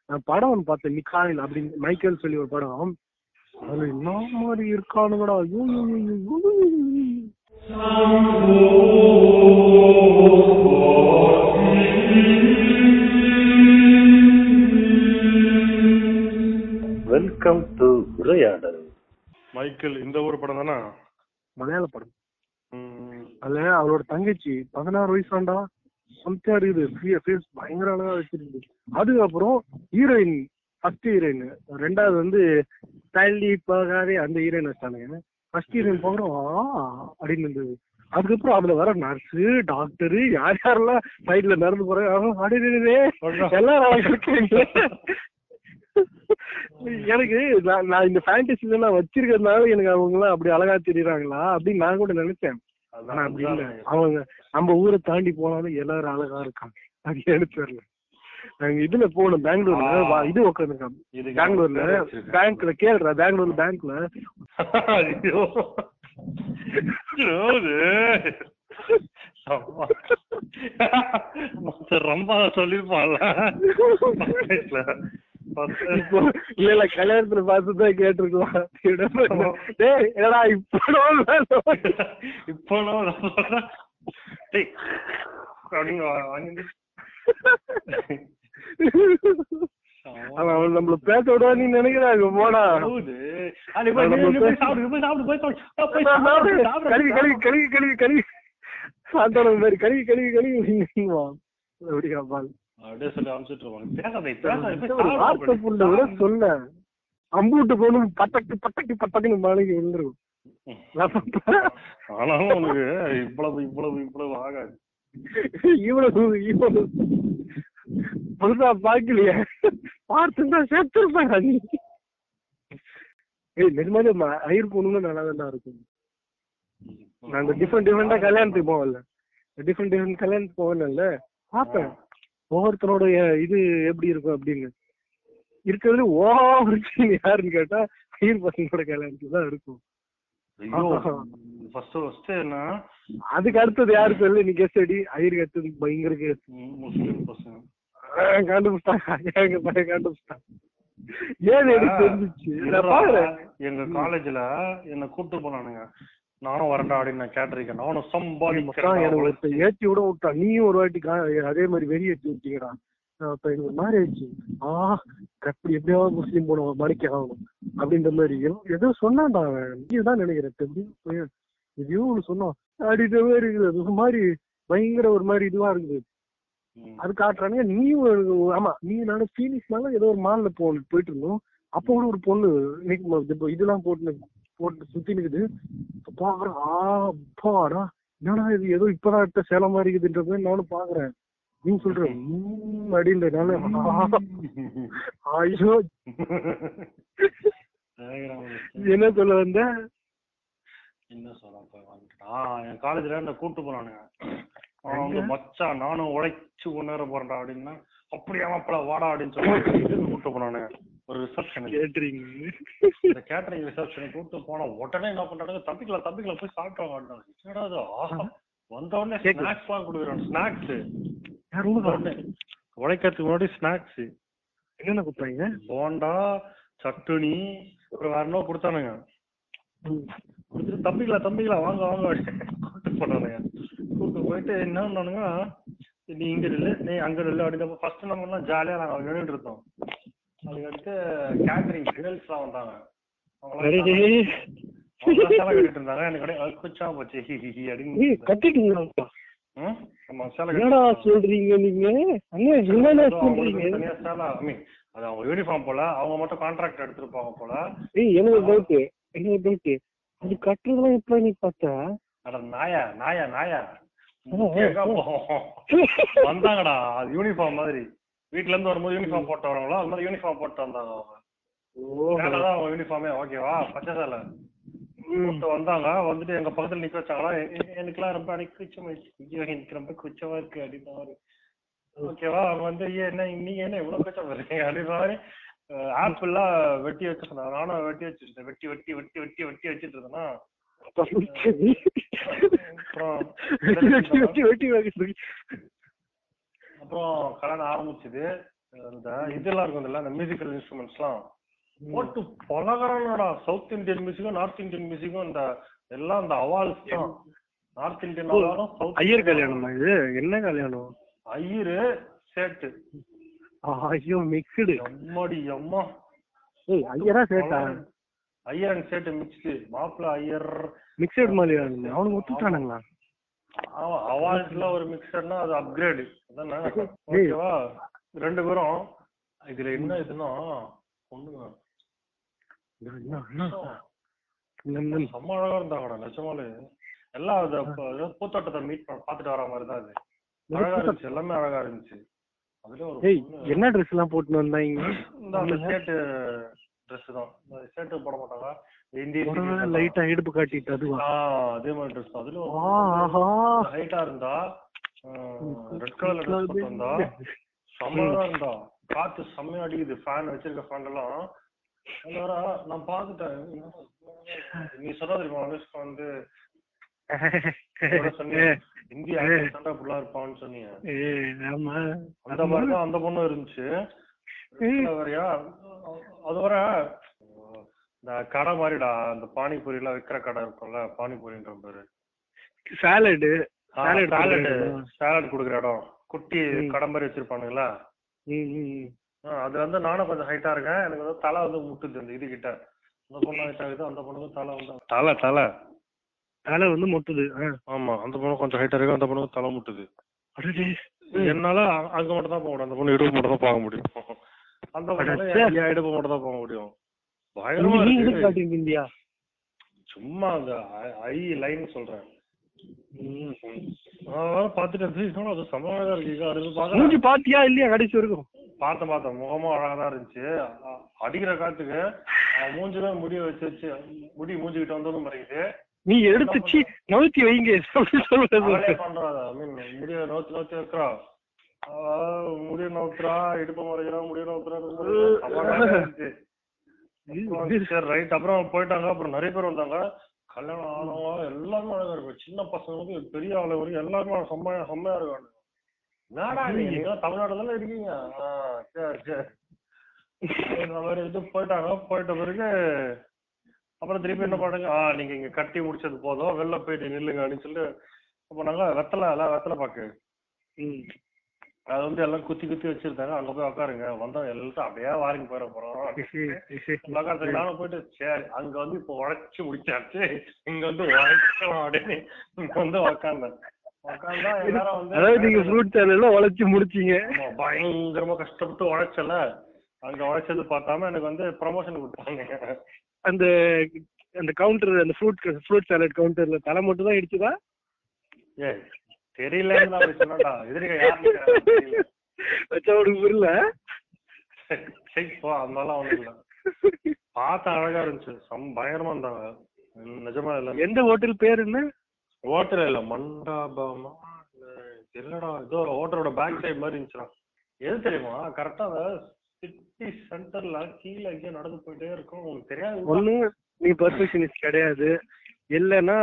நான் படம் ஒன்று பார்த்தேன் மிக்காயில் அப்படின்னு மைக்கேல் சொல்லி ஒரு படம் அதுல என்ன மாதிரி இருக்கானுங்கடா ஐயோ, ஐயோ, ஐயோ, ஐயோ, ஐயோ. வெல்கம் டு உரையாடல் மைக்கேல் இந்த ஊர் படம் தானே மலையாள படம் அதுல அவளோட தங்கச்சி பதினாறு வயசாண்டா சம்தியா இருக்குது ஃபேஸ் பயங்கர அழகா வச்சிருக்கு அதுக்கப்புறம் ஹீரோயின் ஃபர்ஸ்ட் ஹீரோயின் ரெண்டாவது வந்து தள்ளி போகாதே அந்த ஹீரோயின் வச்சானுங்க ஃபர்ஸ்ட் ஹீரோயின் போகிறோம் அப்படின்னு இருந்தது அதுக்கப்புறம் அதுல வர நர்ஸு டாக்டரு யார் யாரெல்லாம் சைட்ல நடந்து போறாங்க அடிடே எல்லாரும் அழகா இருக்காங்க எனக்கு நான் நான் இந்த ஃபேண்டசில நான் வச்சிருக்கிறதுனால எனக்கு அவங்க எல்லாம் அப்படி அழகா தெரியுறாங்களா அப்படின்னு நான் கூட நினைச்சேன் ஆனா அப்படி இல்ல அவங்க நம்ம ஊரை தாண்டி போனாலும் எல்லாரும் அழகா இருக்காங்க அது எனக்கு தெரியல நாங்க இதுல போனோம் பெங்களூர்ல வா- இது உட்காந்துருக்காங்க பெங்களூர்ல பேங்க்ல கேளுடா பெங்களூர் பேங்க்ல ஐயோ ரொம்ப சொல்லிருப்பான்ல இப்போ இல்ல இல்ல கல்யாணத்துல பார்த்துதான் கேட்டிருக்கலாம் டேய் என்னடா இப்போ இப்போ நான் சொல்றேன். டேய், அப்படின்னு வா- வாங்கிட்டு. அவன் அவன் நம்மள பேச விடுவா நீ நினைக்கிறாங்க போடா ஹவுது. ஆ, நீ போய், நீ போய் சாப்பிடு, நீ போய் சாப்பிடு, போய் சாப்பிடு. ஆ, போய் சாப்பிடு, சாப்பிடு. கழுவி கழுவி கழுவி கழுவி கழுவி சாந்தானம் மாதிரி கழுவி கழுவி கழுவி அப்படியா பால் அப்படியே சொல்லி அனுப்பிச்சிட்டு இருப்பாங்க. பேசாத, பேசாத, போய் ஒரு சாப்பிடு. வார்த்தை புள்ள விட சொல்ல அம்பூட்டு போகணும் பட்டக்கு பட்டக்கு பட்டக்குன்னு மாளிகை விழுந்துரும் ஆனாலும் உனக்கு இவ்வளவு இவ்வளவு இவ்வளவு ஆகாது இவ்வளவு இவ்வளவு புதுசா பாக்கலையே பார்த்துருந்தா சேர்த்துருப்பாங்க நீ ஏய் நிஜமாலே ம- ஐயர் பொண்ணுங்க நல்லா தான் இருக்கும் நான் இந்த டிஃப்ரெண்ட் டிஃப்ரெண்டா கல்யாணத்துக்கு போவேன்ல டிஃப்ரெண்ட் டிஃப்ரெண்ட் கல்யாணத்துக்கு போவேன்ல பார்ப்பேன் ஒவ்வொருத்தரோட எ- இது எப்படி இருக்கும் அப்படின்னு இருக்கிறதுல ஓவர் யாருன்னு கேட்டா ஐயர் பசங்களோட கல்யாணத்துக்கு தான் இருக்கும் ஐயோ ஃபர்ஸ்ட் ஃபர்ஸ்ட் என்ன அதுக்கு அடுத்தது யாரு சொல்லு நீ கெஸ்ட் அடி ஐயருக்கு அடுத்தது பயங்கர கேஸ் ம், முஸ்லிம் பசங்க கண்டுபிடிச்சாங்க எங்க பையன் கண்டுபிடிச்சான் ஏன் எனக்கு தெரிஞ்சிச்சு நான் பாக்குறேன் எங்க காலேஜ்ல என்ன கூட்டு போனானுங்க நானும் வரேன்டா அப்படின்னு நான் கேட்டிருக்கேன் நானும் சம்பாதி மச்சான், எனக்கு ஒருத்தன் ஏத்தி விட விட்டான் நீயும் ஒரு வாட்டி கா- அதே மாதிரி வெறி ஏத்தி விட்டீங்கடா நான் அப்ப எனக்கு ஒரு மாதிரி ஆயிடுச்சு ஆ அப்படி எப்படியாவது முஸ்லீம் போன மணிக்கு ஆகணும் அப்படின்ற மாதிரி ஏதோ- ஏதோ சொன்னான்டா அவன் நீதான் நினைக்கிறேன் இப்ப எப்படியும் போய் எதையோ ஒண்ணு சொன்னான் அப்படின்ற மாதிரி இருக்குது அது ஒரு மாதிரி பயங்கர ஒரு மாதிரி இதுவா இருக்குது அது காட்டுறானுங்க நீயும் ஒரு- ஆமா நீ நானும் ஃபீனிக்ஸ்னால ஏதோ ஒரு மால்ல போன போயிட்டு இருந்தோம் அப்போ கூட ஒரு பொண்ணு இன்னைக்கு ம- இப்ப இதெல்லாம் போட்டு போட்டு சுத்தி நிக்குது இப்ப பாக்குறேன் ஆ அப்பாடா என்னடா இது ஏதோ இப்பதான் எடுத்த சேலம் மாதிரி இருக்குதுன்ற மாதிரி நானும் பாக்குறேன் நீ சொல்ற உம் அப்படின்றதுனால ஆ, ஐயோ இது என்ன சொல்ல வந்த என்ன சொல்ல போய் வந்துட்டான் என் காலேஜ்ல என்ன கூட்டு போனானுங்க அவன் வந்து மச்சான் நானும் உழைச்சு முன்னேற போறேன்டா அப்படின்னா அப்படியே மாப்பிள வாடா அப்படின்னு சொல்லி இதுக்கு கூட்டு போனானுங்க ஒரு ரிசப்ஷனுக்கு கேட்டுறீங்க இந்த கேட்டரிங் ரிசப்ஷனுக்கு கூட்டு போனா உடனே என்ன பண்றாங்க தம்பிக்கல தம்பிக்கல போய் சாப்பிட்டு வாங்க என்னடா இது ஆஹா வந்த உடனே ஸ்நாக்ஸ் எல்லாம் கொடுக்குறான் ஸ்நாக்ஸ் யாரும் உடனே உழைக்கிறதுக்கு முன்னாடி ஸ்நாக்ஸ் என்னென்ன கொடுத்தாங்க போண்டா சட்டுனி அப்புறம் வேற என்ன கொடுத்தானுங்க கொடுத்துட்டு தம்பிங்களா தம்பிங்களா வாங்க வாங்க கூட்டு போனானுங்க கூட்டு போயிட்டு என்ன பண்ணானுங்க நீ இங்க இல்ல நீ அங்க இல்ல அப்படின்னு ஃபர்ஸ்ட் நம்ம எல்லாம் ஜாலியா நாங்க நின்றுட்டு இருந்தோம் அதுக்கடுத்து கேட்டரிங் கேர்ள்ஸ் எல்லாம் வந்தாங்க அடே அவங்க சேலை கட்டிட்டு இருந்தாங்க எனக்கு அப்படியே குச்சா போச்சு ஹி ஹி ஹி அப்படின்னு ஏய், கட்டிட்டீங்களா ம்? ஆமா சேலை என்னடா கட்டிட்டு சொல்றீங்க நீங்க அண்ணே என்னடா இருந்தாங்க. அவங்களுக்கு சொல்றீங்க தனியா சேலை I mean, அது அவங்க யூனிஃபார்ம் போல அவங்க மட்டும் கான்ட்ராக்ட் எடுத்திருப்பாங்க போல ஏய் எனக்கு டவுட் எனக்கு டவுட் அது கட்டுறதுலாம் எப்ப நீ பார்த்த அட நாயா நாயா நாயா ஆ, ஆ, எங்க போவோம்? வந்தாங்கடா அது யூனிஃபார்ம் மாதிரி வீட்ல இருந்து வரும்போது யூனிஃபார்ம் போட்டு வரவங்களோ அது மாதிரி யூனிஃபார்ம் போட்டு வந்தாங்க அவங்க மேலதான் அவங்க யூனிஃபார்மே ஓகேவா பச்சை சேலை போட்டு வந்தாங்க வந்துட்டு எங்க பக்கத்துல நிக்க வச்சாங்களா எ- எ- எனக்குலாம் ரொம்ப அன்னைக்கு கூச்சம் ஆயிடுச்சு. ஐயோ எனக்கு ரொம்ப கூச்சமா இருக்கு அப்படின்ற மாதிரி ஓகேவா அவங்க வந்து ஐயா என்ன நீங்க என்ன இவ்வளவு கூச்சம் வருறீங்க அப்படின்ற மாதிரி ஆப்பிள் எல்லாம் வெட்டி வச்சு சொன்னாங்க நானும் வெட்டி வச்சிருந்தேன் வெட்டி வெட்டி வெட்டி வெட்டி வெட்டி வச்சிட்டு இருந்தேன்னா அப்புறம் வெட்டி வெட்டி வெட்டி வெட்டி அப்புறம் கல்யாணம் ஆரம்பிச்சது இந்த இதெல்லாம் இருக்கும் இல்ல அந்த மியூசிக்கல் இன்ஸ்ட்ருமெண்ட்ஸ்லாம் போட்டு பலகரம்டா சவுத் இந்தியன் மியூசிக்கும் நார்த் இந்தியன் மியூசிக்கும் இந்த எல்லாம் இந்த அவால்ஸ் தான் நார்த் இந்தியன் ஓ, அவாலும் சவுத் ஐயர் கல்யாணமா இது என்ன கல்யாணம் ஐயரு சேட்டு ஐயோ மிக்ஸ்டு எம்மாடி எம்மா ஏய் ஐயரா சேட்டா ஐயர் அண்ட் சேட்டு மிக்ஸ்டு மாப்பிள்ள ஐயர் மிக்சட் மாதிரி அவனுக்கு ஒத்துட்டானுங்களா ஆமா அவால்ஸ்ல ஒரு மிக்சர்னா அது அப்கிரேடு அதானே ஏய். ஓகேவா ரெண்டு பேரும் இதுல என்ன இதுன்னா பொண்ணுங்க என்ன, என்ன? இந்த- இந்த- செம்ம அழகா இருந்தாங்கடா நிஜமாலே எல்லாம் அது அப்ப ஏதோ பூத்தோட்டத்தை மீட் பாத்துட்டு வர மாதிரி தான் அது அழகா இருந்துச்சு எல்லாமே அழகா இருந்துச்சு அதுல ஒரு ஏய் பொண்ணு- என்ன ட்ரெஸ் எல்லாம் போட்டு வந்தாங்க இந்த அந்த ஷர்ட் ட்ரெஸ் தான் இந்த ஷர்ட் போட மாட்டாங்க இந்திய லைட்டா இடுப்பு காட்டிட்டு அதுவா அதே மாதிரி ட்ரெஸ் அதுல ஆஹா. ஹைட்டா இருந்தா ரெட் கலர்ல ட்ரெஸ் போட்டு வந்தா செம்மையா இருந்தா காத்து செம்மையா அடிக்குது ஃபேன் வச்சிருக்க ஃபேன் எல்லாம் அதுல வர நான் பாத்துட்டேன் நீ சொன்னா தெரியுமா அனுஷ்கா வந்து கூட சொன்னீங்க, இந்திய actors தான்டா இப்படிலாம் இருப்பான்னு சொன்னீங்க ஏய், ஆமா அந்த மாதிரி தான் அந்த பொண்ணும் இருந்துச்சு இதுல வேறயா அது வர இந்த கடை மாதிரிடா அந்த பானிபூரி எல்லாம் விக்கிற கடை இருக்கும்ல பானிபூரின்ற பேரு சாலடு Salad சாலட் கொடுக்குற இடம். சாலட் குடுக்குற இடம் குட்டி ம். கடை மாதிரி வச்சிருப்பானுங்களா ம் ம், ம். ஆ, அது வந்து நானும் கொஞ்சம் ஹைட்டா இருக்கேன் எனக்கு வந்து தலை வந்து முட்டுது அந்த இது கிட்ட அந்த பொண்ணு ஹைட் ஆகுது அந்த பொண்ணுக்கு தலை வந்து தலை தலை தலை வந்து மொட்டுது ஆ. ஆமா அந்த பொண்ணு கொஞ்சம் ஹைட்டா இருக்கு அந்த பொண்ணுக்கு தலை முட்டுது அடடே. என்னால அ- அங்க மட்டும் தான் போக முடியும் அந்த பொண்ணு இடுப்பு மட்டும் தான் பார்க்க முடியும் அந்த பொண்ணு அடச்சே. என் இடுப்பு மட்டும் தான் போக முடியும் நீ பயங்கரமா நீ இருக்கு இடுப்பு காட்டிட்டு இருந்தியா சும்மா அந்த ஐ லைன் சொல்றேன் ம். நான் பாத்துட்டு இருந்து, என்னடா அது சமமாக இருக்கு அது பாக்க மூஞ்சி பாத்தியா இல்லையா கடைசி வரைக்கும் பார்த்தேன் பார்த்தேன் முகமும் அழகா தான் இருந்துச்சு அ- அடிக்கிற காத்துக்கு அவன் மூஞ்சில முடிய வச்சு வச்சு முடி மூஞ்சிக்கிட்ட வந்ததும் மறைக்குது நீ எடுத்து சீ நவுத்தி வைங்க அப்படி சொல்றது அவளே பண்றா ஐ மீன் முடிய நோத்தி நோத்தி வைக்கிறா அவ முடிய நோத்துறா இடுப்பு மறைக்கிறா முடிய நோத்துறா சரி ரைட் அப்புறம் போயிட்டாங்க அப்புறம் நிறைய பேர் வந்தாங்க கல்யாணம் ஆனவங்க எல்லாருமே அழகா இருக்கும் சின்ன பசங்க வந்து பெரிய ஆளு வரைக்கும் எல்லாருமே செம்மையா செம்மையா இருக்காங்க என்னடா நீங்க நீங்க தமிழ்நாடு தானே இருக்கீங்க ஆ, சரி சரி இந்த மாதிரி இது போயிட்டாங்க போயிட்ட பிறகு அப்புறம் திருப்பி என்ன பண்ணாங்க ஆ நீங்க இங்க கட்டி முடிச்சது போதும் வெளில போயிட்டு நில்லுங்க அப்படின்னு சொல்லிட்டு அப்ப நாங்க வெத்தலை எல்லாம் வெத்தலை பாக்கு ம். அது வந்து எல்லாம் குத்தி குத்தி வச்சிருந்தாங்க அங்க போய் உட்காருங்க வந்தவங்க எல்லாத்தையும் அப்படியே வாரிங்க போயிட போறோம் உட்காந்துக்கு நானும் போயிட்டு சரி அங்க வந்து இப்போ உழைச்சு முடிச்சாச்சு இங்க வந்து உழைக்கணும் அப்படின்னு இங்க வந்து உக்காந்தேன் உக்காந்தா எல்லாரும் வந்து அதாவது நீங்க ஃப்ரூட் சேனல்ல உழைச்சு முடிச்சீங்க ஆமா, பயங்கரமா கஷ்டப்பட்டு உழைச்சல அங்க உழைச்சது பார்த்தாம எனக்கு வந்து ப்ரமோஷன் கொடுத்தாங்க அந்த அந்த கவுண்டர் அந்த ஃப்ரூட் ஃப்ரூட் சாலட் கவுண்டர்ல தலை மட்டும் தான் இடிச்சுதா ஏய் தெரியலன்னு தான் அப்படி சொன்னேன்டா எதிரிக யாருன்னு தெரியல. வச்சா உனக்கு புரியல சரி போ அதனால ஒண்ணும் இல்ல பார்த்த அழகா இருந்துச்சு சம் பயங்கரமா இருந்தாங்க உம், நிஜமா இல்ல எந்த ஹோட்டல் பேர் என்ன ஹோட்டல் இல்ல மண்டபமா இல்ல, இல்லடா ஏதோ ஹோட்டலோட பேக் சைடு மாதிரி இருந்துச்சுடா எது தெரியுமா கரெக்டா அந்த சிட்டி சென்டர்ல கீழே எங்கேயோ நடந்து போயிட்டே இருக்கும் உங்களுக்கு தெரியாது ஒண்ணு நீ பர்ஃபெக்ஷனிஸ்ட் கிடையாது இல்லைன்னா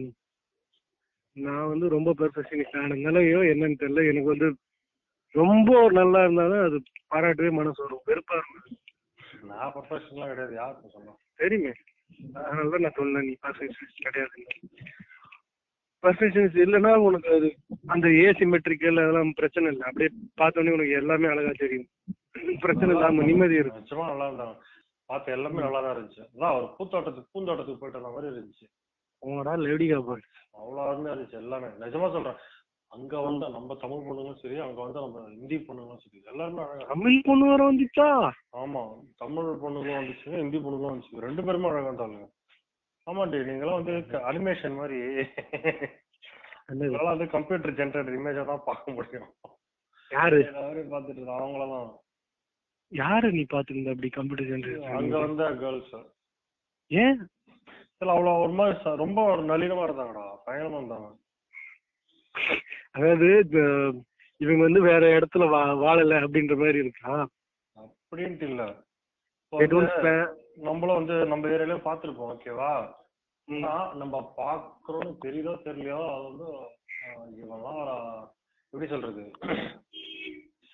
நான் வந்து ரொம்ப பெர்ஃபெக்ஷனிஸ்ட் ஆனதுனாலயோ என்னன்னு தெரியல எனக்கு வந்து ரொம்ப நல்லா இருந்தாலும் அது பாராட்டவே மனசு வரும் வெறுப்பா இருக்கும் நான் ப்ரொஃபஷனலா கிடையாது யாருக்கு சொன்னேன் தெரியுமே அதனால தான் நான் சொன்னேன் நீ பர்ஃபெக்ஷனிஸ்ட் கிடையாதுன்னு பர்ஃபெக்ஷனிஸ்ட் இல்லைன்னா உனக்கு அது அந்த ஏசிமெட்ரிக்கல் அதெல்லாம் பிரச்சனை இல்லை அப்படியே பார்த்தோன்னே உனக்கு எல்லாமே அழகா தெரியும் பிரச்சனை இல்லாம நிம்மதி இருக்கும் நிச்சயமா நல்லா இருந்தாங்க பார்த்த எல்லாமே நல்லா தான் இருந்துச்சு அதான் ஒரு பூத்தோட்டத்துக்கு பூந்தோட்டத்துக்கு போயிட்டு வந்த மாதிரி இருந்துச்சு உங்களோட லேடிகா பாய் அவ்வளோ அருமையா இருந்துச்சு எல்லாமே நிஜமா சொல்றேன் அங்க வந்து நம்ம தமிழ் பொண்ணுங்களும் சரி அங்க வந்து நம்ம ஹிந்தி பொண்ணுங்களும் சரி எல்லாருமே அழகா தமிழ் பொண்ணு வர வந்துச்சா ஆமா தமிழ் பொண்ணுங்களும் வந்துச்சு ஹிந்தி பொண்ணுங்களும் வந்துச்சு ரெண்டு பேருமே அழகா இருந்தாங்க ஆமாண்டி நீங்களாம் வந்து அனிமேஷன் மாதிரி என்னது? இதெல்லாம் வந்து கம்ப்யூட்டர் ஜென்ரேட்டர் இமேஜா தான் பார்க்க முடியும் யாரு எல்லாரும் பார்த்துட்டு இருந்தாங்க அவங்களதான் யாரு நீ பாத்துருந்த அப்படி கம்ப்யூட்டர் அங்க ஜென்ரேஷன் வந்த கேர்ள்ஸ் ஏன் இல்ல அவ்வளவு ஒரு மாதிரி ச- ரொம்ப ஒரு நளினமா இருந்தாங்கடா பயங்கரமா இருந்தாங்க அதாவது இந்த இவங்க வந்து வேற இடத்துல வா வாழல அப்படின்ற மாதிரி இருக்கா அப்படின்ட்டு இல்ல இப்போ They don't வந்து spend- நம்மளும் வந்து நம்ம ஏரியாலயும் பார்த்திருப்போம் ஓகேவா ம். ஆனா நம்ம பாக்குறோம்னு தெரியுதோ தெரியலையோ அது வந்து ஆஹ், இவன்லாம் எப்படி சொல்றது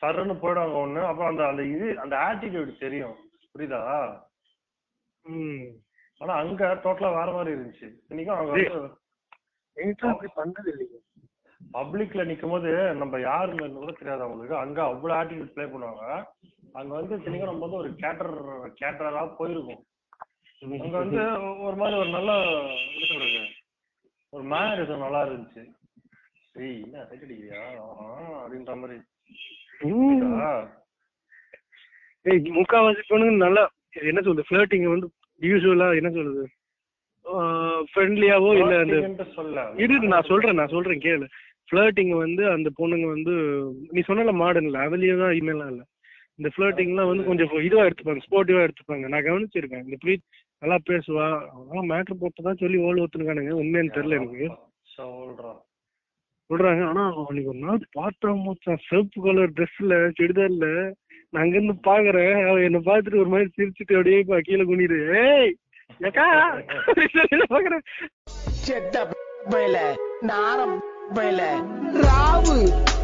சருன்னு போயிடுவாங்க ஒண்ணு அப்புறம் அந்த அந்த இது அந்த ஆட்டிடியூட் தெரியும் புரியுதா ம் ஆனா அங்க டோட்டலா வேற மாதிரி இருந்துச்சு இன்னைக்கும் அவங்க வந்து என்கிட்ட அப்படி பண்ணது இல்லைங்க பப்ளிக்ல நிக்கும் போது நம்ம யாருன்னு கூட தெரியாது அவங்களுக்கு அங்க அவ்வளவு ஆட்டிடியூட் ப்ளே பண்ணுவாங்க அங்க வந்து இத்தனைக்கும் நம்ம வந்து ஒரு கேட்டர் கேட்டரா போயிருக்கும் அங்க வந்து ஒரு மாதிரி ஒரு நல்ல எப்படி சொல்றது ஒரு மேனரிசம் நல்லா இருந்துச்சு ஏய் என்ன சைட் அடிக்கிறியா ஆஹா அப்படின்ற மாதிரி ம். புரியுதா? ஏய் முக்காவாசி பொண்ணுங்க நல்லா என்ன சொல்றது ஃபிளர்ட்டிங் வந்து யூஸ்வலா என்ன சொல்றது ஃப்ரெண்ட்லியாவோ இல்ல அந்த flirting-ன்ட்டு சொல்ல இரு இரு, நான் சொல்றேன் நான் சொல்றேன் கேளு ஃபிளர்ட்டிங் வந்து அந்த பொண்ணுங்க வந்து நீ சொன்னல மாடர்ன்ல அதுலயே தான் இமெயிலாம் இல்ல இந்த ஃபிளர்ட்டிங்லாம் வந்து கொஞ்சம் இதுவா எடுத்துப்பாங்க ஸ்போர்ட்டிவா எடுத்துப்பாங்க நான் கவனிச்சிருக்கேன் இந்த ப்ரீத் நல்லா பேசுவா அவன் மேட்ரு போட்டதா சொல்லி ஓல் ஒத்துனுக்கானுங்க உண்மைன்னு தெரியல எனக்கு சொல்றான் சொல்றாங்க ஆனா அன்னைக்கு ஒரு நாள் பார்த்தோம் மச்சான் சிவப்பு கலர் ட்ரெஸ்ல சுடிதார்ல நான் அங்க இருந்து பாக்குறேன் அவ என்ன பார்த்துட்டு ஒரு மாதிரி சிரிச்சுட்டு அப்படியே பா கீழே குனிடு ஏய் ஏக்கா அப்படின்னு பாக்குறேன் செத்த பையல நாரம் பையல ராவு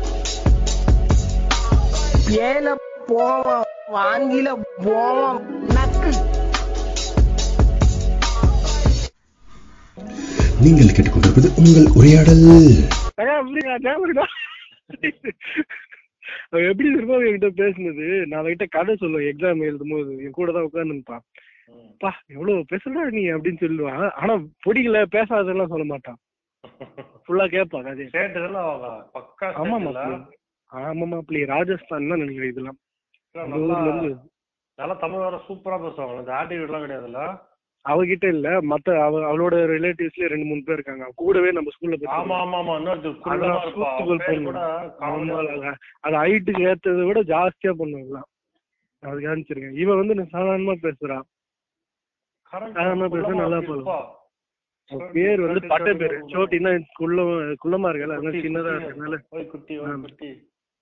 ஏல போவோம் வாங்கில போவோம் நக்கு நீங்கள் கேட்டுக்கொண்டிருப்பது உங்கள் உரையாடல் அக்கா, அப்படியா, ஞாபகம் இருக்கா? அவ எப்படி திரும்ப என்கிட்ட பேசுனது நான் அவகிட்ட கதை சொல்லுவேன் எக்ஸாம் எழுதும் போது என் கூட தான் உட்காந்துப்பா பா எவ்வளவு பேசுறா நீ அப்படின்னு சொல்லுவான் ஆனா பிடிக்கல பேசாதெல்லாம் சொல்ல மாட்டான் ஃபுல்லா கேட்பா கதையை ஸ்டேட் இதெல்லாம் அவங்க பக்கா ஆமா state இல்ல? மாப்பிள்ளை ஆமா மாப்பிள்ளை ராஜஸ்தான் தான் நினைக்கிறேன் இதெல்லாம் அந்த நல்லா ஊர்ல இருந்து நல்லா தமிழ் வேற சூப்பரா பேசுவாங்க இந்த ஆட்டிடியூட் எல்லாம் கிடையாதுல்ல அவகிட்ட இல்ல மத்த அவ அவளோட ரிலேட்டிவ்ஸ்ல ரெண்டு மூணு பேர் இருக்காங்க அவ கூடவே நம்ம ஸ்கூல்ல ஆமா ஆமா ஆமா இன்னொரு அதெல்லாம் சூப்பர் பொண்ணு. அது ஹைட்டுக்கு ஏத்ததை விட ஜாஸ்தியா பண்ணுவாங்களாம் அது காமிச்சிருக்கேன் இவ வந்து நான் சாதாரணமா பேசுறா சாதாரணமா பேச நல்லா போலாம் அவ பேர் வந்து பட்ட பேரு சோட்டின்னா குள்ள குள்ளமா இருக்கல அதனால சின்னதா இருக்கனால ஓய் குட்டி ஓய் ஆமா. குட்டி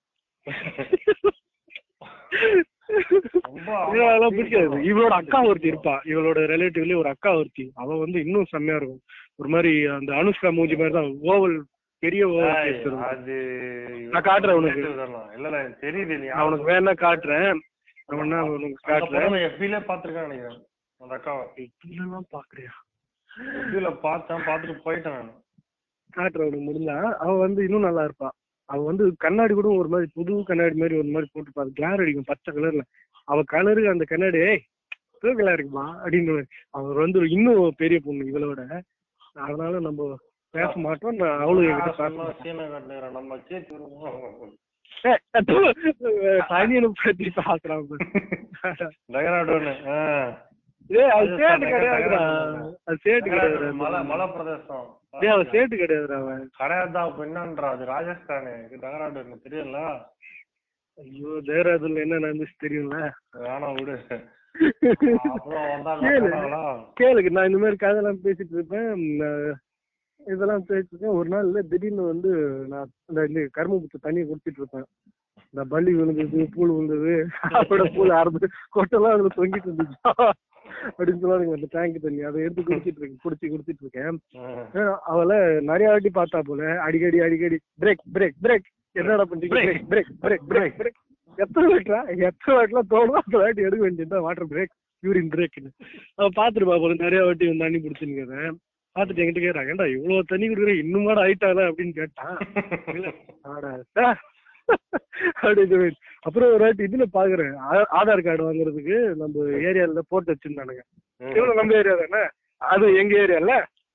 ரொம்ப இதெல்லாம் பிடிக்காது இவளோட அக்கா ஒருத்தி இருப்பா இவளோட ரிலேட்டிவ்லயே ஒரு அக்கா ஒருத்தி அவ வந்து இன்னும் செம்மையா இருக்கும் ஒரு மாதிரி அந்த அனுஷ்கா மூஞ்சி மாதிரி தான் ஓவல் பெரிய ஓவல் ஏய், face இருக்கும் அது நான் காட்டுறேன் உனக்கு. relative தானா? இல்ல இல்ல எனக்கு தெரியுது நீ நான் உனக்கு வேணா காட்டுறேன் நான் வேணா உனக்கு காட்டுறேன் எஃபில பாத்திருக்கேன் நினைக்கிறேன் அந்த அக்காவை இப்படிலாம் பாக்குறியா எஃபில பார்த்தேன் பார்த்துட்டு போயிட்டேன் நான் காட்டுறேன் உனக்கு முடிஞ்சா அவ வந்து இன்னும் நல்லா இருப்பா அவ வந்து கண்ணாடி கூட ஒரு மாதிரி புது கண்ணாடி மாதிரி ஒரு மாதிரி போட்டுப்பா அது கிளார் அடிக்கும் பச்சை கலர்ல அவ கலருக்கு அந்த கண்ணாடி ஏய் தூக்கலா இருக்குமா அப்படின்னு அவர் வந்து இன்னும் பெரிய பொண்ணு இவளோட அதனால நம்ம பேச மாட்டோம் நான் அவளும் என்கிட்ட பேச சும்மா மாட்டா. சீனை காட்டுறேன் நம்ம சேர்த்து விடுவோம் ஏய், அது, அஹ், சனியனை பத்தி பாக்குறான் டயராடோன்னு ஏய் அது சேட்டு கிடையாதுடா அது சேட்டு மலை கிடையாது மலை பிரதேசம் ஏய் அவன் சேட்டு கிடையாதுடா அவன் கிடையாதுதான் அப்ப என்னன்றா அது ராஜஸ்தானு இது டயராடோன்னு தெரியல ஐயோ தேராதுல என்ன நடந்துச்சு தெரியும்ல வேணாம் விடு அப்புறம் வந்தாங்க கேளு. போனாங்களா? கேளுக்கு நான் இந்த மாதிரி கதையெல்லாம் பேசிட்டு இருப்பேன் நான் இதெல்லாம் பேசிட்டு இருக்கேன் ஒரு நாள் திடீர்னு வந்து நான் இந்த இந்த கரும்பு தண்ணியை குடிச்சிட்டு இருப்பேன் இந்த பள்ளி விழுந்தது பூல் விழுந்தது அதோட பூல் அறுந்து கொட்டெல்லாம் அதுல தொங்கிட்டு இருந்துச்சு அப்படின்னு சொல்லுவாங்க அந்த டேங்க் தண்ணி அதை எடுத்து குடிச்சிட்டு இருக்கேன் குடிச்சு குடிச்சிட்டு இருக்கேன் ம். அஹ் அவளை நிறைய வாட்டி பார்த்தா போல அடிக்கடி அடிக்கடி பிரேக் பிரேக் பிரேக் என்னடா பண்றீங்க break break break break break எத்தனை வாட்டிலா எத்தனை வாட்டிலாம் தோணும் அந்த வாட்டி எடுக்க வேண்டியது வாட்டர் பிரேக் யூரின் பிரேக்னு அவன் பாத்துருப்பா போல நிறைய வாட்டி வந்து தண்ணி பிடிச்சுன்னு பாத்துட்டு என்கிட்ட கேட்கறாங்க ஏன்டா இவ்வளவு தண்ணி குடுக்குற இன்னும் கூட ஆயிட்டால அப்படின்னு கேட்டான் இல்ல, ஆடா, சார். அப்படின்னு சொல்லி. அப்புறம் ஒரு வாட்டி இதுல பாக்குறேன் ஆ- ஆதார் கார்டு வாங்குறதுக்கு நம்ம ஏரியால போட்டு வச்சிருந்தானுங்க இவனும் நம்ம ஏரியா தானே அது எங்க ஏரியால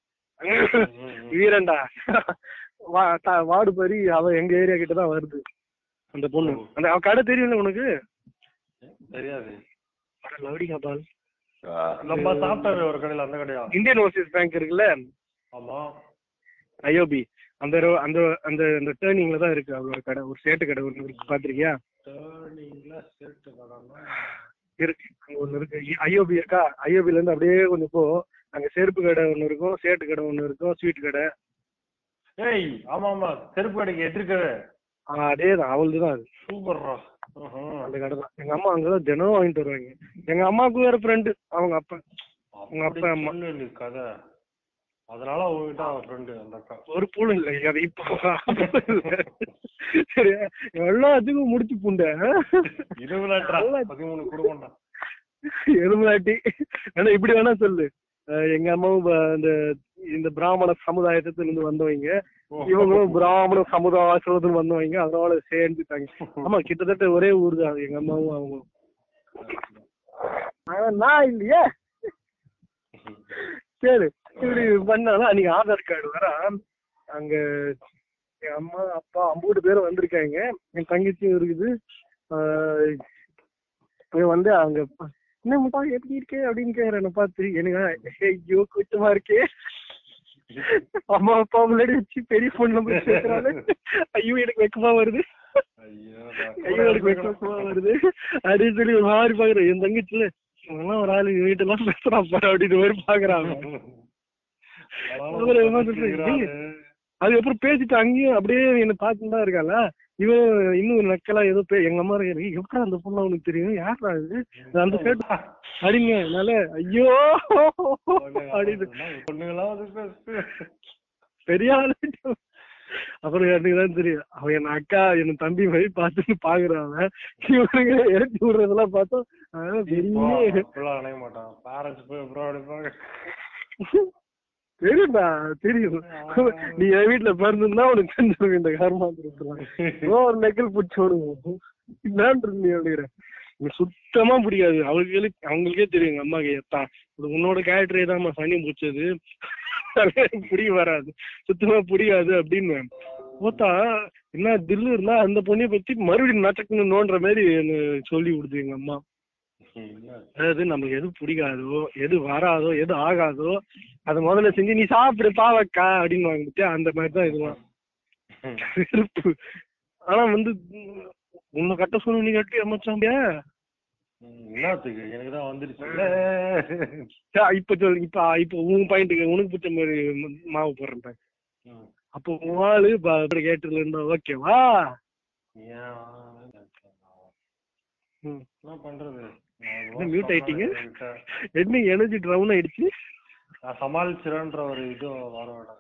வீரன்டா வா- த- வார்டு பரி அவ எங்க ஏரியா கிட்ட தான் வருது அந்த பொண்ணு அந்த அவ கடை தெரியும்ல உனக்கு தெரியாது அட, லவ்டிகா பால் நம்ம சாப்பிட்டாரு ஒரு கடையில அந்த கடையா இந்தியன் ஓவர்சீஸ் பேங்க் இருக்குல்ல ஆமா ஐஓபி அந்த ரோ- அந்த அந்த அந்த டேர்னிங்ல தான் இருக்கு அவளோட கடை ஒரு சேட்டு கடை ஒண்ணு இருக்கு பாத்திருக்கியா டேர்னிங்ல சேர்த்து கடைன்னா இருக்கு அங்க ஒண்ணு இருக்கு ஐஓபி இருக்கா ஐஓபில இருந்து அப்படியே கொஞ்சம் போ அங்க செருப்பு கடை ஒண்ணு இருக்கும் சேட்டு கடை ஒண்ணு இருக்கும் ஸ்வீட் கடை ஏய் ஆமா ஆமா செருப்பு கடைக்கு எதிர்க்கவே ஆஹ் அதேதான் அவளுது தான் அது சூப்பர்ரா அந்த கடை தான் எங்க அம்மா அங்கதான் தினம் வாங்கிட்டு வருவாங்க எங்க அம்மாவுக்கு வேற ஃப்ரெண்டு அவங்க அப்பா உங்க அப்பா, அம்மா. சொல்லு கதை அதனால உங்ககிட்ட அவன் ஃப்ரெண்டு அந்த அக்கா ஒரு பூலும் இல்லை அது இப்போ சரியா எல்லாத்துக்கும் முடிச்சு புண்ட இருபதாயிரா பதிமூணு கொடுக்கண்டா எருமாட்டி ஆனா இப்படி வேணா சொல்லு அஹ் எங்க அம்மாவும் ப- இந்த இந்த பிராமண சமுதாயத்துல இருந்து வந்தவங்க இவங்களும் பிராமண சமுதாயத்துல இருந்து வந்தவங்க அதனால சேர்ந்துட்டாங்க ஆமா கிட்டத்தட்ட ஒரே ஊர் தான் எங்க அம்மாவும் அவங்களும் ஆனா நான் இல்லையே சரி இப்படி பண்ணாலும் அன்னைக்கு ஆதார் கார்டு வர அங்க என் அம்மா அப்பா ஐம்பது பேரும் வந்திருக்காங்க என் தங்கச்சியும் இருக்குது ஆஹ் இவன் வந்து அங்க ப- என்ன முட்டா எப்படி இருக்கே அப்படின்னு கேக்குற என்ன பார்த்து எனக்கு ஐயோ கூச்சமா இருக்கே அம்மா அப்பா முன்னாடி வச்சு பெரிய போன் நம்பர் சேர்க்கிறாங்க ஐயோ எனக்கு வெக்கமா வருது ஐயோ ஐயோ எனக்கு வெக்கமா வருது அப்படின்னு சொல்லி ஒரு மாதிரி பாக்குறேன் என் தங்கச்சில இவங்கெல்லாம் ஒரு ஆளு வீட்டெல்லாம் பேசுறான் பாரு அப்படின்னு மாதிரி பாக்குறாங்க அப்புறம் என்ன சொல்றது? நீங்க- அதுக்கப்புறம் பேசிட்டு அங்கேயும் அப்படியே என்ன பார்த்துட்டு தான் இருக்கால இவன் இன்னும் நக்கலா ஏதோ பே எங்க அம்மா இருக்கு எப்படி அந்த பொண்ணு அவனுக்கு தெரியும் யாரா இது அந்த கேட்டு அப்படிங்க என்னால ஐயோ அப்படின்னு பொண்ணுங்களா வந்து பேசு பெரிய ஆளு அப்புறம் எனக்கு தான் தெரியும் அவன் என் அக்கா என் தம்பி மாதிரி பார்த்துட்டு பாக்குறான் இவனுங்க ஏற்றி விடுறதெல்லாம் பார்த்தா அவன் பெரிய அப்படிலாம் அணைய மாட்டான் பேரண்ட்ஸ் போய் அப்புறம் அடிப்பாங்க தெரியும்டா தெரியும் நீ என் வீட்டுல பிறந்திருந்தா உனக்கு தெரிஞ்சிருக்கும் இந்த கர்மாந்திரத்துல ஒரு நெக்கல் பிடிச்சி விடுவோம் என்னன்றது நீ அப்படிங்கிற எனக்கு சுத்தமா பிடிக்காது அவங்களுக்கு அவங்களுக்கே தெரியும் எங்க அம்மாக்கு எத்தான் இது உன்னோட கேரக்டரே தான் சனி பிடிச்சது எனக்கு பிடிக்க வராது சுத்தமா பிடிக்காது அப்படின்னு போத்தா என்ன தில்லு இருந்தா அந்த பொண்ணைய பத்தி மறுபடியும் நச்சக்கணும் நோன்ற மாதிரி எனக்கு சொல்லி கொடுத்து எங்க அம்மா அதாவது நமக்கு எது பிடிக்காதோ எது வராதோ எது ஆகாதோ அதை முதல்ல செஞ்சு நீ சாப்பிடு பாவக்கா அப்படின்னு வாங்கிட்டு அந்த மாதிரி தான் இதெல்லாம் வெறுப்பு ஆனா வந்து உம், உன்னை கட்ட சொல்லு நீ கட்டி அமைச்சாம்பியா என்னத்துக்கு எனக்கு தான் வந்துருச்சு இப்ப சொல்லு இப்ப இப்ப உன் பாயிண்ட்டுக்கு உனக்கு பிடிச்ச மாதிரி ம- மாவு போடுறேன் பாரு. ம். அப்போ உன் ஆளு கேட்டுல இருந்தா ஓகேவா ஏன் ம். என்ன பண்றது என்ன mute ஆயிட்டீங்க? என்ன எனர்ஜி டவுன் ஆயிடுச்சு நான் சமாளிச்சிரன்ற ஒரு இது வர வேண்டாம்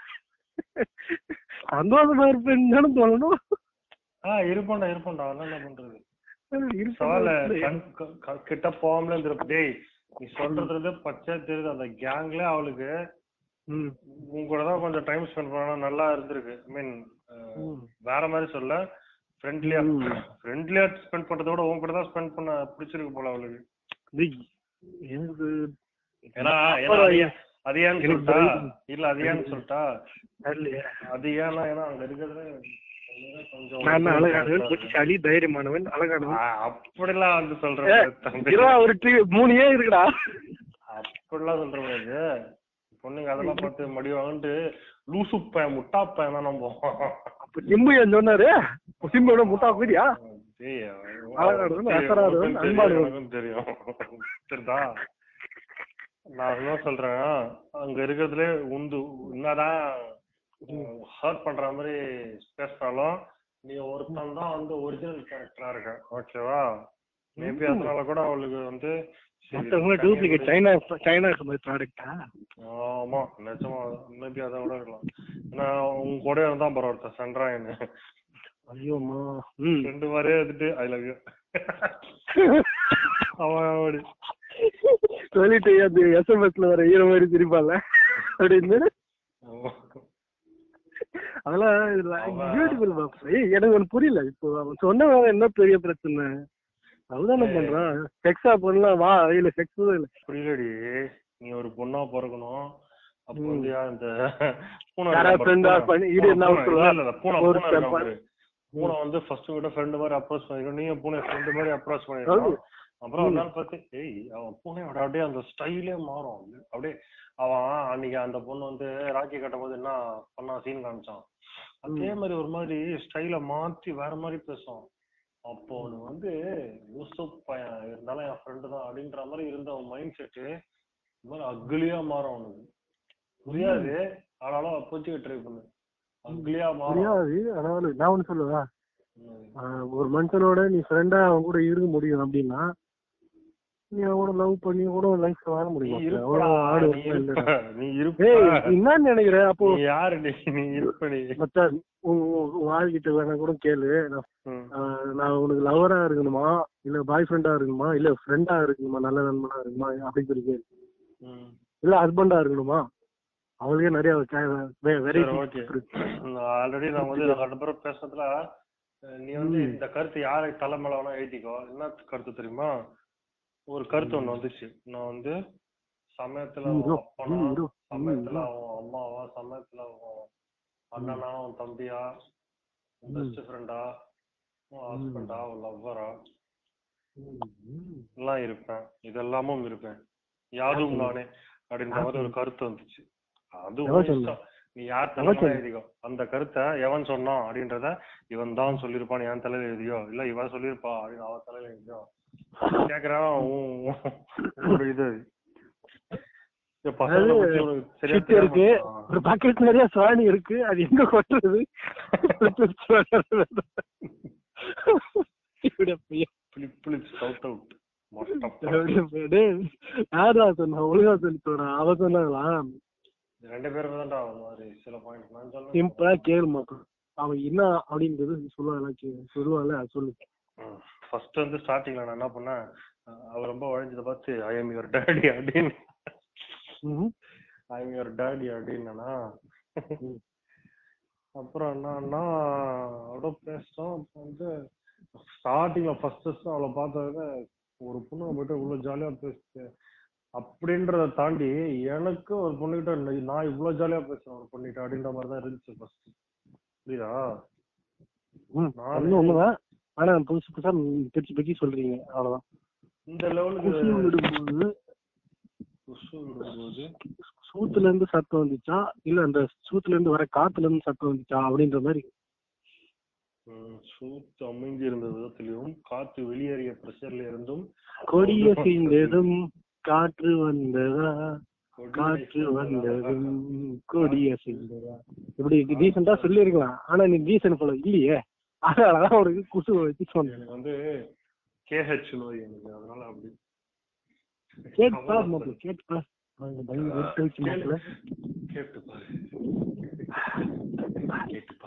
சந்தோஷமா இருப்பேன்னு தானே தோணணும் ஆஹ் இருப்போம்டா இருப்போம்டா அதெல்லாம் என்ன பண்றது இருப்பேன். சவால கண் க- க- கிட்ட போகாமலே இருந்திருப்ப டேய் நீ சொல்றது பச்சை தெரியுது அந்த கேங்ல அவளுக்கு ம். உங்க கூட தான் கொஞ்சம் டைம் ஸ்பெண்ட் பண்ணா நல்லா இருந்திருக்கு ஐ மீன் ம். வேற மாதிரி சொல்ல ஃப்ரெண்ட்லியா ம். ஃப்ரெண்ட்லியா ஸ்பெண்ட் பண்றத விட உங்க கூட தான் ஸ்பெண்ட் பண்ண பிடிச்சிருக்கு போல அவளுக்கு டேய், எனக்கு ஏன்னா ஏன்னா அது ஏன்- அது ஏன்னு எனக்கு சொல்லிட்டா பயந்து- இல்ல அது ஏன்னு சொல்லிட்டா தெரியலையே. அது ஏன்னா ஏன்னா அங்க இருக்கிறது கொஞ்சம் நான் என்ன அழகானவன் புத்திசாலி தைரியமானவன் அழகானவன் ஆ, அப்படிலாம் வந்து ஏ, சொல்றேன் தம்பி இருடா, ஒரு ட்ரீ- மூணு ஏன் இருக்குடா அப்படிலாம் சொல்ற முடியாது பொண்ணுங்க அதெல்லாம் பார்த்து மடி வாங்கிட்டு லூசு பையன் முட்டா பையன் தான் நம்ம அப்ப சிம்பு ஏன் சொன்னாரு சிம்போட முட்டா கூடியா டேய், அழகானவன், தெரியும், அசராதவன், உனக்கும் தெரியும், அன்பானவன். எனக்கும் தெரியும் தெரியுதா நான் என்ன சொல்றேன் அங்க இருக்கிறதுலே உந்து என்னதான் ஹர்ட் பண்ற மாதிரி பேசினாலும் நீ ஒருத்தன் தான் வந்து ஒரிஜினல் கேரக்டரா இருக்க ஓகேவா மேபி அதனால கூட அவளுக்கு வந்து சரி, மத்தவங்க டூப்ளிகேட் சைனா சைனா ப்ராடக்டா ஆமா நிஜமா மேபி அதை விட இருக்கலாம் நான் உங்க கூட இருந்தா பரவாயில்ல சன்றாயன் ஐயோமா ம் ரெண்டு மாதிரியே எடுத்துட்டு ஐ லவ் யூ அவன் அப்படி சொல்லிட்டு அந்த எஸ்எம்எஸ்ல வர ஈர மாதிரி சிரிப்பால அப்படின்னு அதெல்லாம் அவன் பியூட்டிஃபுல் பாப்ஸ் ஏய் எனக்கு ஒண்ணு புரியல இப்போ அவன் சொன்னவன் என்ன பெரிய பிரச்சனை அதுதானே பண்றான் செக்ஸா பண்ணலாம் வா இல்ல செக்ஸ் இல்ல புரியலடி நீ ஒரு பொண்ணா பிறக்கணும் அப்போ ம். வந்து அந்த பூனை யாரா இருக்கா friend ஆ பாரு, பண்ணி- பூனை, இது என்ன பூனை, சொல்லுவா? இல்ல, இல்ல, பூனை, ஒரு பூனை இருக்கா step. பாரு. பூனை வந்து ஃபர்ஸ்ட் விட ஃப்ரெண்ட் மாதிரி அப்ரோச் பண்ணிருக்கோம் நீங்க பூனை ஃப்ரெண்ட் மாதிரி அப்ரோச் அது. பண்ணிருக்கோம் அப்புறம் ஒரு நாள் பார்த்து ஏய் அவன் பூனையோட அப்படியே அந்த ஸ்டைலே மாறும் அப்படியே அவன் அன்னைக்கு அந்த பொண்ணு வந்து ராக்கி கட்டும் போது என்ன பண்ணா சீன் காமிச்சான் அதே மாதிரி ஒரு மாதிரி ஸ்டைல மாத்தி வேற மாதிரி பேசும் அப்போ அவனுக்கு வந்து யூசுப் பையன் இருந்தாலும் என் ஃப்ரெண்டு தான் அப்படின்ற மாதிரி இருந்த அவன் மைண்ட் செட்டு இந்த மாதிரி அக்லியா மாறும் அவனுக்கு புரியாது ஆனாலும் அப்போதைக்கு ட்ரை பண்ணு அக்லியா மாறும் புரியாது அதாவது நான் ஒண்ணு சொல்லுவா ம். ஆஹ் ஒரு மனுஷனோட நீ ஃப்ரெண்டா அவன் கூட இருக்க முடியும் அப்படின்னா நீ அவன லவ் பண்ணி கூட லைஃப் வாழ நீ முடியும் இருப்படா, ஆடு நீ இல்ல இருப்ப, நீ இருப்ப. ஏய் என்ன நினைக்கிற அப்போ நீ யாரு நீ நீ இருப்ப நீ மச்சான் உன் உன் உன் ஆள்கிட்ட வேணா கூட கேளு நான் ம். ஆஹ் நான் உனக்கு லவரா இருக்கணுமா இல்ல பாய் ஃப்ரெண்டா இருக்கணுமா இல்ல ஃப்ரெண்டா இருக்கணுமா நல்ல நண்பனா இருக்கணுமா அப்படின்னு சொல்லி கேளு ம். இல்ல ஹஸ்பண்டா இருக்கணுமா அவளுக்கே நிறைய சரி, வெரைட்டி okay. நான் ஆல்ரெடி நான் வந்து ரெண்டு பேரும் பேசுறதுல அஹ், நீ வந்து இந்த கருத்து யாரை தலைமையில வேணா எழுதிக்கோ என்ன கருத்து தெரியுமா ஒரு கருத்து ஒண்ணு வந்துச்சு நான் வந்து சமயத்துல ஹீரோ, அவன் அப்பனா ஹீரோ, சமயத்துல ஹீரோ. அவன் அம்மாவா சமயத்துல அவன் அண்ணனா அவன் தம்பியா பெஸ்ட் ஃப்ரெண்டா ஹஸ்பண்டா லவ்வரா எல்லாம் இருப்பேன் இதெல்லாமும் இருப்பேன் யாரும் நானே அப்படின்ற மாதிரி ஒரு கருத்து வந்துச்சு அது எவன் உன் சொன்னா? இஷ்டம். நீ யார் எவன் தலைமையில சொன்னா? எழுதிக்கோ அந்த கருத்தை எவன் சொன்னான் அப்படின்றத இவன் தான் சொல்லியிருப்பான் என் தலையில எழுதியோ இல்ல இவன் சொல்லியிருப்பா அப்படின்னு அவன் தலையில எழுதியோ கேக்குறான் உன் உன்னோட இது இந்த பசங்களை அதாவது, பத்தி உனக்கு சரியா சுத்தி இருக்கு தெரியாம- ஒரு பக்கெட் நிறைய சாணி இருக்கு அது எங்க கொட்டுறது இப்படி அப்படியே. பிளிப் பிளிப் சவுட் அவுட் மொத்தம் டேய், யாரா சொன்னா ஒழுங்கா சொல்லி சொல்றா அவ சொன்னாங்களா ரெண்டு பேருமே தான்டா அந்த மாதிரி சில பாயிண்ட் நான் சொல்ல சிம்பிளா கேளு மக்கள் அவன் என்ன அப்படின்றது சொல்லுவாள் சொல்லுவாள் அது சொல்லு ஃபர்ஸ்ட் வந்து ஸ்டார்டிங்ல நான் என்ன பண்ணேன் அஹ் அவ ரொம்ப உழைஞ்சதை பார்த்து ஐ எம் யுவர் டேடி அப்படின்னு ம். ஐ எம் யுவர் டேடி அப்படின்னா அப்புறம் என்னன்னா அவட பேசிட்டோம் அப்புறம் வந்து ஸ்டார்டிங்ல ஃபர்ஸ்ட் அவளை பார்த்ததுல ஒரு பொண்ணு போயிட்டு இவ்வளவு ஜாலியா பேசுச்சு அப்படின்றத தாண்டி எனக்கு ஒரு பொண்ணுகிட்ட நி- நான் இவ்வளவு ஜாலியா பேசுறேன் ஒரு பொண்ணுகிட்ட அப்படின்ற மாதிரி தான் இருந்துச்சு ஃபர்ஸ்ட் புரியுதா ம். நானே- ஒண்ணும் ஒண்ணுதான் ஆனா புதுசு புதுசா பிரிச்சு பிரிச்சு சொல்றீங்க அவ்வளவுதான் இந்த லெவலுக்கு குசு விடும்போது குசு விடும்போது சூத்துல இருந்து சத்தம் வந்துச்சா இல்ல அந்த சூத்துல இருந்து வர காத்துல இருந்து சத்தம் வந்துச்சா அப்படின்ற மாதிரி ம், சூத்து அமைஞ்சி இருந்த விதத்திலும் காத்து வெளியேறிய பிரஷர்ல இருந்தும் கொடிய செய்ததும் காற்று வந்ததா காற்று வந்ததும் கொடிய செய்ததா இப்படி டீசெண்டா சொல்லிருக்கலாம் ஆனா நீ டீசென்ட் போல இல்லையே அதனாலதான் உனக்கு குசு வச்சு சொன்னேன் எனக்கு வந்து கேஹெச் நோய் எனக்கு அதனால அப்படி கேட்டு பாரு மாப்பிள்ள கேட்டு பாரு அவங்க பயங்கர வெறுத்து வச்சு மாப்பிள்ள கேட்டு பாரு கேட்டு